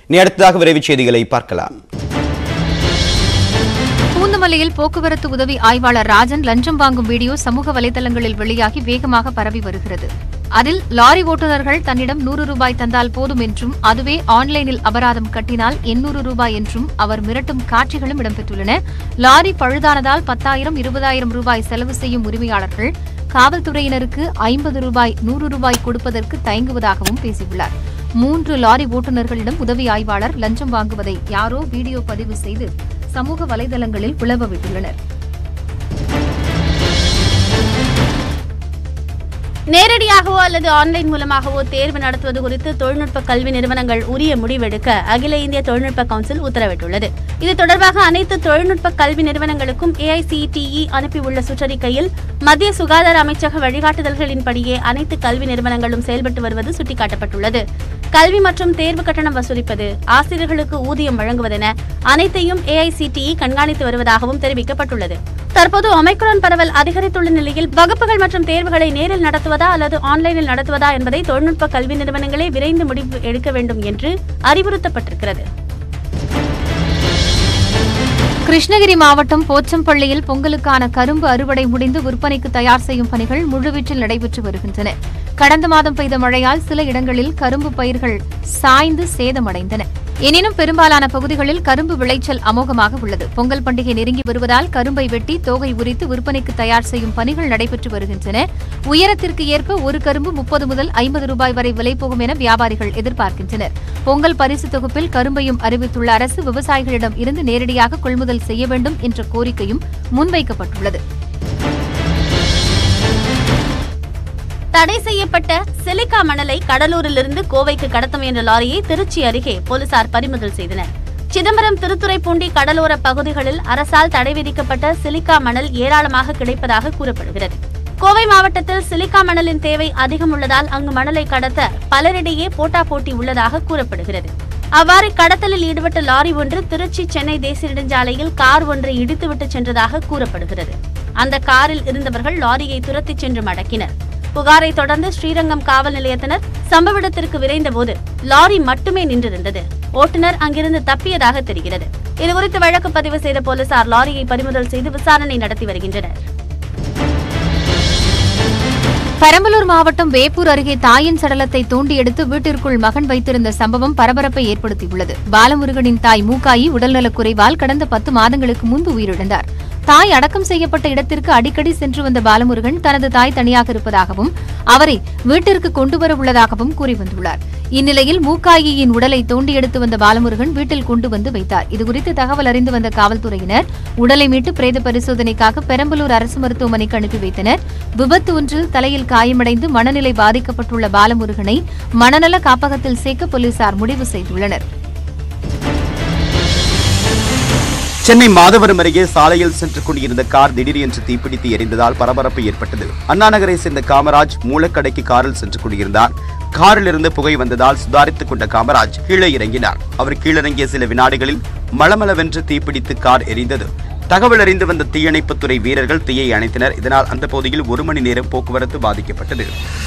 இனி அடுத்ததாக விரைவுச் செய்திகளை பார்க்கலாம் பூந்தமல்லியில் போக்குவரத்து உதவி ஆய்வாளர் ராஜன் லஞ்சம் வாங்கும் வீடியோ சமூக வலைதளங்களில் வெளியாகி வேகமாக பரவி வருகிறது அதில் லாரி ஓட்டுநர்கள் தன்னிடம் நூறு ரூபாய் தந்தால் போதும் என்றும் அதுவே ஆன்லைனில் அபராதம் கட்டினால் எண்ணூறு ரூபாய் என்றும் அவர் மிரட்டும் காட்சிகளும் இடம்பெற்றுள்ளன லாரி பழுதானதால் பத்தாயிரம் இருபதாயிரம் ரூபாய் செலவு செய்யும் உரிமையாளர்கள் காவல்துறையினருக்கு ஐம்பது ரூபாய் நூறு ரூபாய் கொடுப்பதற்கு தயங்குவதாகவும் பேசியுள்ளார் மூன்று லாரி ஓட்டுநர்களிடம் உதவி ஆய்வாளர் லஞ்சம் வாங்குவதை யாரோ வீடியோ பதிவு செய்து சமூக வலைதளங்களில் உலவ விட்டுள்ளனர் நேரடியாகவோ அல்லது ஆன்லைன் மூலமாகவோ தேர்வு நடத்துவது குறித்து தொழில்நுட்ப கல்வி நிறுவனங்கள் உரிய முடிவெடுக்க அகில இந்திய தொழில்நுட்ப கவுன்சில் உத்தரவிட்டுள்ளது இது தொடர்பாக அனைத்து தொழில்நுட்ப கல்வி நிறுவனங்களுக்கும் ஏஐசிடிஇ அனுப்பியுள்ள சுற்றறிக்கையில் மத்திய சுகாதார அமைச்சக வழிகாட்டுதல்களின்படியே அனைத்து கல்வி நிறுவனங்களும் செயல்பட்டு வருவது சுட்டிக்காட்டப்பட்டுள்ளது கல்வி மற்றும் தேர்வு கட்டணம் வசூலிப்பது ஆசிரியர்களுக்கு ஊதியம் வழங்குவதென அனைத்தையும் ஏஐசிடிஇ கண்காணித்து வருவதாகவும் தெரிவிக்கப்பட்டுள்ளது தற்போது ஒமைக்ரான் பரவல் அதிகரித்துள்ள நிலையில் வகுப்புகள் மற்றும் தேர்வுகளை நேரில் நடத்துவதா அல்லது ஆன்லைனில் நடத்துவதா என்பதை தொழில்நுட்ப கல்வி நிறுவனங்களே விரைந்து முடிவு எடுக்க வேண்டும் என்று அறிவுறுத்தப்பட்டிருக்கிறது கிருஷ்ணகிரி மாவட்டம் போச்சம்பள்ளியில் பொங்கலுக்கான கரும்பு அறுவடை முடிந்து விற்பனைக்கு தயார் செய்யும் பணிகள் முழுவீச்சில் நடைபெற்று வருகின்றன கடந்த மாதம் பெய்த மழையால் சில இடங்களில் கரும்பு பயிர்கள் சாய்ந்து சேதமடைந்தன எனினும் பெரும்பாலான பகுதிகளில் கரும்பு விளைச்சல் அமோகமாக உள்ளது பொங்கல் பண்டிகை நெருங்கி வருவதால் கரும்பை வெட்டி தோகை உரித்து விற்பனைக்கு தயார் செய்யும் பணிகள் நடைபெற்று வருகின்றன உயரத்திற்கு ஏற்ப ஒரு கரும்பு முப்பது முதல் ஐம்பது ரூபாய் வரை விலை போகும் என வியாபாரிகள் எதிர்பார்க்கின்றனர் பொங்கல் பரிசு தொகுப்பில் கரும்பையும் அறிவித்துள்ள அரசு விவசாயிகளிடம் இருந்து நேரடியாக கொள்முதல் செய்ய வேண்டும் என்ற கோரிக்கையும் முன்வைக்கப்பட்டுள்ளது தடை செய்யப்பட்ட சிலிக்கா மணலை கடலூரிலிருந்து கோவைக்கு கடத்த முயன்ற லாரியை திருச்சி அருகே போலீசார் பறிமுதல் செய்தனர் சிதம்பரம் திருத்துறைப்பூண்டி கடலோர பகுதிகளில் அரசால் தடை விதிக்கப்பட்ட சிலிக்கா மணல் ஏராளமாக கிடைப்பதாக கூறப்படுகிறது கோவை மாவட்டத்தில் சிலிக்கா மணலின் தேவை அதிகம் உள்ளதால் அங்கு மணலை கடத்த பலரிடையே போட்டா போட்டி உள்ளதாக கூறப்படுகிறது அவ்வாறு கடத்தலில் ஈடுபட்ட லாரி ஒன்று திருச்சி சென்னை தேசிய நெடுஞ்சாலையில் கார் ஒன்றை இடித்துவிட்டு சென்றதாக கூறப்படுகிறது அந்த காரில் இருந்தவர்கள் லாரியை துரத்திச் சென்று மடக்கினர் புகாரை தொடர்ந்து ஸ்ரீரங்கம் காவல் நிலையத்தினர் சம்பவ இடத்திற்கு விரைந்தபோது லாரி மட்டுமே நின்றிருந்தது ஓட்டுநர் அங்கிருந்து தப்பியதாக தெரிகிறது இதுகுறித்து வழக்கு பதிவு செய்த போலீசார் லாரியை பறிமுதல் செய்து விசாரணை நடத்தி வருகின்றனர் பெரம்பலூர் மாவட்டம் வேப்பூர் அருகே தாயின் சடலத்தை தோண்டி எடுத்து வீட்டிற்குள் மகன் வைத்திருந்த சம்பவம் பரபரப்பை ஏற்படுத்தியுள்ளது பாலமுருகனின் தாய் மூக்காயி உடல்நலக் குறைவால் கடந்த பத்து மாதங்களுக்கு முன்பு உயிரிழந்தார் தாய் அடக்கம் செய்யப்பட்ட இடத்திற்கு அடிக்கடி சென்று வந்த பாலமுருகன் தனது தாய் தனியாக இருப்பதாகவும் அவரை வீட்டிற்கு கொண்டு வர உள்ளதாகவும் கூறி வந்துள்ளார் இந்நிலையில் மூக்காயியின் உடலை தோண்டி எடுத்து வந்த பாலமுருகன் வீட்டில் கொண்டு வந்து வைத்தார் இதுகுறித்து தகவல் அறிந்து வந்த காவல்துறையினர் உடலை மீட்டு பிரேத பரிசோதனைக்காக பெரம்பலூர் அரசு மருத்துவமனைக்கு அனுப்பி வைத்தனர் விபத்து ஒன்றில் தலையில் காயமடைந்து மனநிலை பாதிக்கப்பட்டுள்ள பாலமுருகனை மனநல காப்பகத்தில் சேர்க்க போலீசார் முடிவு செய்துள்ளனர் சென்னை மாதவரம் அருகே சாலையில் சென்று கொண்டிருந்த கார் திடீரென்று தீப்பிடித்து எரிந்ததால் பரபரப்பு ஏற்பட்டது அண்ணா நகரை சேர்ந்த காமராஜ் மூலக்கடைக்கு காரில் சென்று கொண்டிருந்தார் காரில் இருந்து புகை வந்ததால் சுதாரித்துக் கொண்ட காமராஜ் கீழே இறங்கினார் அவர் கீழிறங்கிய சில வினாடிகளில் மளமளவென்று தீப்பிடித்து கார் எரிந்தது தகவல் அறிந்து வந்த தீயணைப்புத்துறை வீரர்கள் தீயை அணைத்தனர் இதனால் அந்த பகுதியில் ஒரு மணி நேரம் போக்குவரத்து பாதிக்கப்பட்டது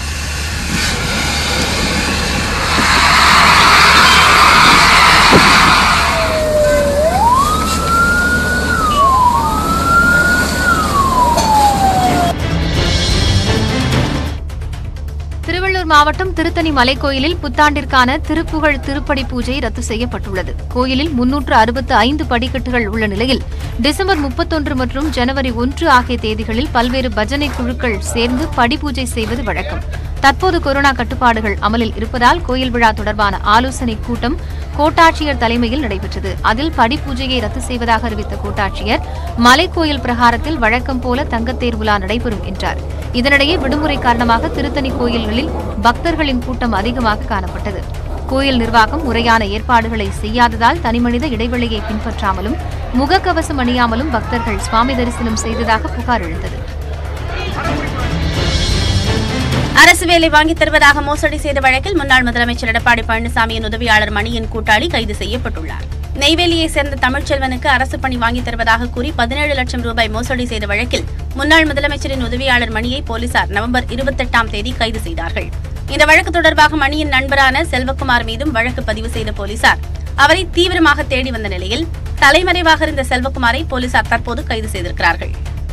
திருவள்ளூர் மாவட்டம் திருத்தணி மலைக்கோயிலில் புத்தாண்டிற்கான திருப்புகழ் திருப்படி பூஜை ரத்து செய்யப்பட்டுள்ளது கோயிலில் முன்னூற்று அறுபத்து ஐந்து படிக்கட்டுகள் உள்ள நிலையில் டிசம்பர் முப்பத்தொன்று மற்றும் ஜனவரி ஒன்று ஆகிய தேதிகளில் பல்வேறு பஜனை குழுக்கள் சேர்ந்து படி பூஜை செய்வது வழக்கம் தற்போது கொரோனா கட்டுப்பாடுகள் அமலில் இருப்பதால் கோயில் விழா தொடர்பான ஆலோசனைக் கூட்டம் கோட்டாட்சியர் தலைமையில் நடைபெற்றது அதில் படி பூஜையை ரத்து செய்வதாக அறிவித்த கோட்டாட்சியர் மலைக்கோயில் பிரகாரத்தில் வழக்கம் போல தங்கத்தேர் உலா நடைபெறும் என்றார் இதனிடையே விடுமுறை காரணமாக திருத்தணி கோயில்களில் பக்தர்களின் கூட்டம் அதிகமாக காணப்பட்டது கோயில் நிர்வாகம் முறையான ஏற்பாடுகளை செய்யாததால் தனிமனித இடைவெளியை பின்பற்றாமலும் முகக்கவசம் அணியாமலும் பக்தர்கள் சுவாமி தரிசனம் செய்ததாக புகார் எழுந்தது அரசு வேலை வாங்கித் தருவதாக மோசடி செய்த வழக்கில் முன்னாள் முதலமைச்சர் எடப்பாடி பழனிசாமியின் உதவியாளர் மணியின் கூட்டாளி கைது செய்யப்பட்டுள்ளார் நெய்வேலியை சேர்ந்த தமிழ்ச்செல்வனுக்கு அரசு பணி வாங்கித் தருவதாக கூறி பதினேழு லட்சம் ரூபாய் மோசடி செய்த வழக்கில் முன்னாள் முதலமைச்சரின் உதவியாளர் மணியை போலீசார் நவம்பர் இருபத்தெட்டாம் தேதி கைது செய்தார்கள் இந்த வழக்கு தொடர்பாக மணியின் நண்பரான செல்வகுமார் மீதும் வழக்கு பதிவு செய்த போலீசார் அவரை தீவிரமாக தேடி வந்த நிலையில் தலைமறைவாக இருந்த செல்வகுமாரை போலீசார் தற்போது கைது செய்திருக்கிறார்கள்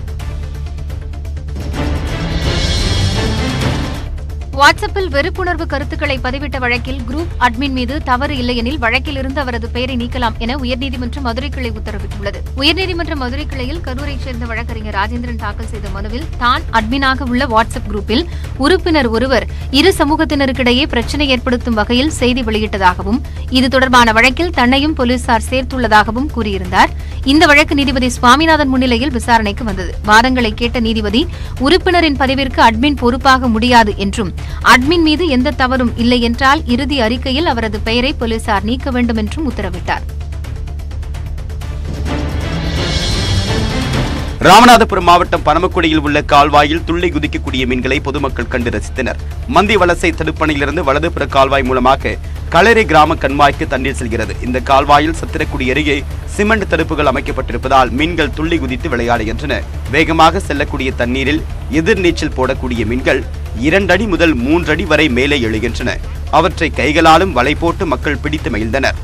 வாட்ஸ்அப்பில் வெறுப்புணர்வு கருத்துக்களை பதிவிட்ட வழக்கில் குரூப் அட்மின் மீது தவறு இல்லையெனில் வழக்கில் இருந்து அவரது பெயரை நீக்கலாம் என உயர்நீதிமன்ற மதுரை கிளை உத்தரவிட்டுள்ளது உயர்நீதிமன்ற மதுரை கிளையில் கரூரைச் சேர்ந்த வழக்கறிஞர் ராஜேந்திரன் தாக்கல் செய்த மனுவில் தான் அட்மினாக உள்ள வாட்ஸ்அப் குரூப்பில் உறுப்பினர் ஒருவர் இரு சமூகத்தினருக்கிடையே பிரச்சனை ஏற்படுத்தும் வகையில் செய்தி வெளியிட்டதாகவும் இது தொடர்பான வழக்கில் தன்னையும் போலீசார் சேர்த்துள்ளதாகவும் கூறியிருந்தார் இந்த வழக்கு நீதிபதி சுவாமிநாதன் முன்னிலையில் விசாரணைக்கு வந்தது வாதங்களை கேட்ட நீதிபதி உறுப்பினரின் பதிவிற்கு அட்மின் பொறுப்பாக முடியாது என்றும் அட்மின் மீது எந்த தவறும் இல்லை என்றால் இறுதி அறிக்கையில் அவரது பெயரை போலீசார் நீக்க வேண்டும் என்றும் உத்தரவிட்டார் ராமநாதபுரம் மாவட்டம் பரமக்குடியில் உள்ள கால்வாயில் துள்ளி குதிக்கக்கூடிய மீன்களை பொதுமக்கள் கண்டு ரசித்தனர் மந்தி வலசை தடுப்பணையிலிருந்து வலதுபுற கால்வாய் மூலமாக களரி கிராம கண்மாய்க்கு தண்ணீர் செல்கிறது இந்த கால்வாயில் சத்திரக்குடி அருகே சிமெண்ட் தடுப்புகள் அமைக்கப்பட்டிருப்பதால் மீன்கள் துள்ளி குதித்து விளையாடுகின்றன வேகமாக செல்லக்கூடிய தண்ணீரில் எதிர்நீச்சல் போடக்கூடிய மீன்கள் இரண்டடி முதல் மூன்றடி வரை மேலே எழுகின்றன அவற்றை கைகளாலும் வலை போட்டு மக்கள் பிடித்து மகிழ்ந்தனர்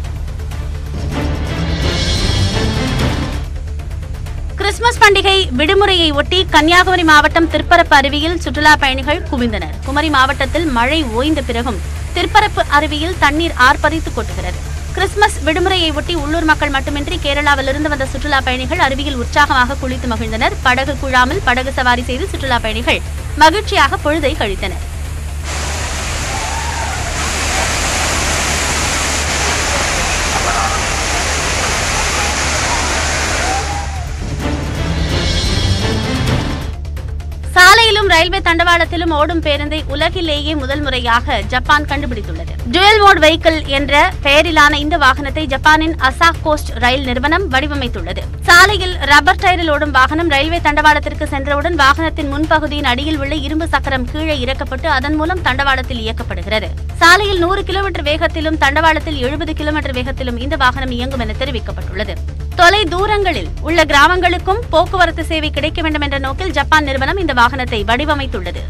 கிறிஸ்துமஸ் பண்டிகை விடுமுறையை ஒட்டி கன்னியாகுமரி மாவட்டம் திருப்பரப்பு அருவியில் சுற்றுலா பயணிகள் குவிந்தனர் குமரி மாவட்டத்தில் மழை ஓய்ந்த பிறகும் திருப்பரப்பு அருவியில் தண்ணீர் ஆர்ப்பரித்து கொட்டுகிறது கிறிஸ்துமஸ் விடுமுறையை ஒட்டி உள்ளூர் மக்கள் மட்டுமின்றி கேரளாவிலிருந்து வந்த சுற்றுலா பயணிகள் அருவியில் உற்சாகமாக குளித்து மகிழ்ந்தனர் படகு குழாமல் படகு சவாரி செய்து சுற்றுலா பயணிகள் மகிழ்ச்சியாக பொழுதை கழித்தனர் சாலையிலும் ரயில்வே தண்டவாளத்திலும் ஓடும் பேருந்தை உலகிலேயே முதல் முறையாக ஜப்பான் கண்டுபிடித்துள்ளது டுவெல் மோட் வெஹிக்கிள் என்ற பெயரிலான இந்த வாகனத்தை ஜப்பானின் அசாக் கோஸ்ட் ரயில் நிறுவனம் வடிவமைத்துள்ளது சாலையில் ரப்பர் டயரில் ஓடும் வாகனம் ரயில்வே தண்டவாளத்திற்கு சென்றவுடன் வாகனத்தின் முன்பகுதியின் அடியில் உள்ள இரும்பு சக்கரம் கீழே இறக்கப்பட்டு அதன் மூலம் தண்டவாளத்தில் இயக்கப்படுகிறது சாலையில் நூறு கிலோமீட்டர் வேகத்திலும் தண்டவாளத்தில் எழுபது கிலோமீட்டர் வேகத்திலும் இந்த வாகனம் இயங்கும் என தெரிவிக்கப்பட்டுள்ளது தொலை தூரங்களில் உள்ள கிராமங்களுக்கும் போக்குவரத்து சேவை கிடைக்க வேண்டும் என்ற நோக்கில் ஜப்பான் நிறுவனம் இந்த வாகனத்தை வடிவமைத்துள்ளது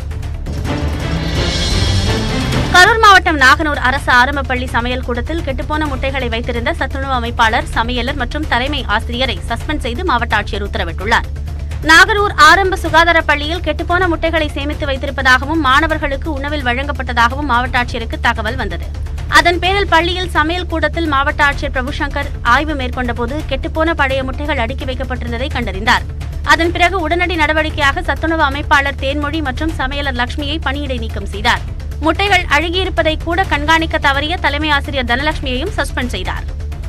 கரூர் மாவட்டம் நாகனூர் அரசு ஆரம்ப பள்ளி சமையல் கூடத்தில் கெட்டுப்போன முட்டைகளை வைத்திருந்த சத்துணவு அமைப்பாளர் சமையலர் மற்றும் தலைமை ஆசிரியரை சஸ்பெண்ட் செய்து மாவட்ட ஆட்சியர் உத்தரவிட்டுள்ளார் நாகரூர் ஆரம்ப சுகாதார பள்ளியில் கெட்டுப்போன முட்டைகளை சேமித்து வைத்திருப்பதாகவும் மாணவர்களுக்கு உணவில் வழங்கப்பட்டதாகவும் மாவட்ட ஆட்சியருக்கு தகவல் வந்தது அதன் பேரில் பள்ளியில் சமையல் கூடத்தில் மாவட்ட ஆட்சியர் பிரபுசங்கர் ஆய்வு மேற்கொண்டபோது கெட்டுப்போன பழைய முட்டைகள் அடுக்கி வைக்கப்பட்டிருந்ததை கண்டறிந்தார் அதன் பிறகு உடனடி நடவடிக்கையாக சத்துணவு அமைப்பாளர் தேன்மொழி மற்றும் சமையலர் லட்சுமியை பணியிடை நீக்கம் செய்தார் முட்டைகள் அழுகியிருப்பதை கூட கண்காணிக்க தவறிய தலைமை ஆசிரியர் தனலட்சுமியையும் சஸ்பெண்ட் செய்தார்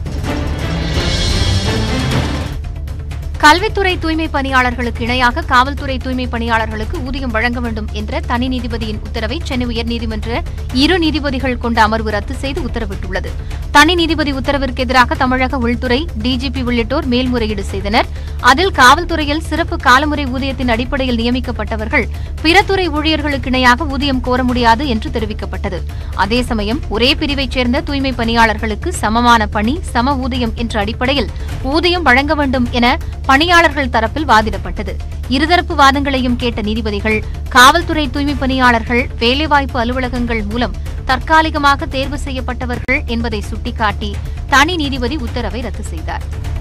கல்வித்துறை தூய்மை பணியாளர்களுக்கு இணையாக காவல்துறை தூய்மை பணியாளர்களுக்கு ஊதியம் வழங்க வேண்டும் என்ற தனி நீதிபதியின் உத்தரவை சென்னை உயர்நீதிமன்ற இரு நீதிபதிகள் கொண்ட அமர்வு ரத்து செய்து உத்தரவிட்டுள்ளது தனி நீதிபதி உத்தரவிற்கு எதிராக தமிழக உள்துறை டிஜிபி உள்ளிட்டோர் மேல்முறையீடு செய்தனர் அதில் காவல்துறையில் சிறப்பு காலமுறை ஊதியத்தின் அடிப்படையில் நியமிக்கப்பட்டவர்கள் பிற துறை ஊழியர்களுக்கு இணையாக ஊதியம் கோர முடியாது என்று தெரிவிக்கப்பட்டது அதே சமயம் ஒரே பிரிவைச் சேர்ந்த தூய்மை பணியாளர்களுக்கு சமமான பணி சம ஊதியம் என்ற அடிப்படையில் ஊதியம் வழங்க வேண்டும் என பணியாளர்கள் தரப்பில் வாதிடப்பட்டது இருதரப்பு வாதங்களையும் கேட்ட நீதிபதிகள் காவல்துறை தூய்மை பணியாளர்கள் வேலைவாய்ப்பு அலுவலகங்கள் மூலம் தற்காலிகமாக தேர்வு செய்யப்பட்டவர்கள் என்பதை சுட்டிக்காட்டி தனி நீதிபதி உத்தரவை ரத்து செய்தார்